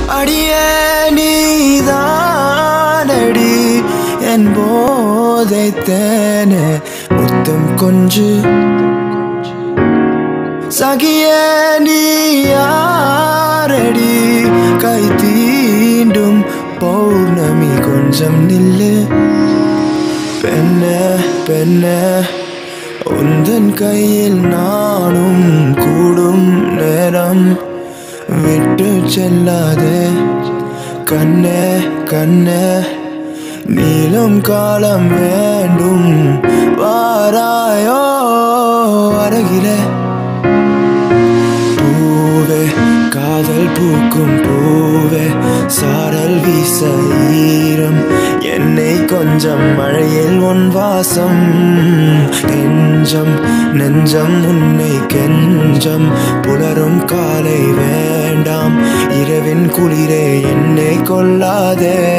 அடியே நீதானடி என் போதை தேனே முத்தம் கொஞ்சு சகிய நீ யாரடி கை தீண்டும் பௌர்ணமி கொஞ்சம் நில்லு பெண்ண பெண்ண உந்தன் கையில் நானும் கூடும் நேரம் விட்டு செல்லாதே கண்ணே கண்ணே நீளும் காலம் வேண்டும் வாராயோ அருகிலே பூவே காதல் பூக்கும் பூவே சாரல் வீச ஈரம் என்னை கொஞ்சம் மழையில் உன் வாசம் நெஞ்சம் நெஞ்சம் உன்னை கெஞ்சம் புலரும் காலை வேண்டாம் இரவின் குளிரே என்னை கொல்லாதே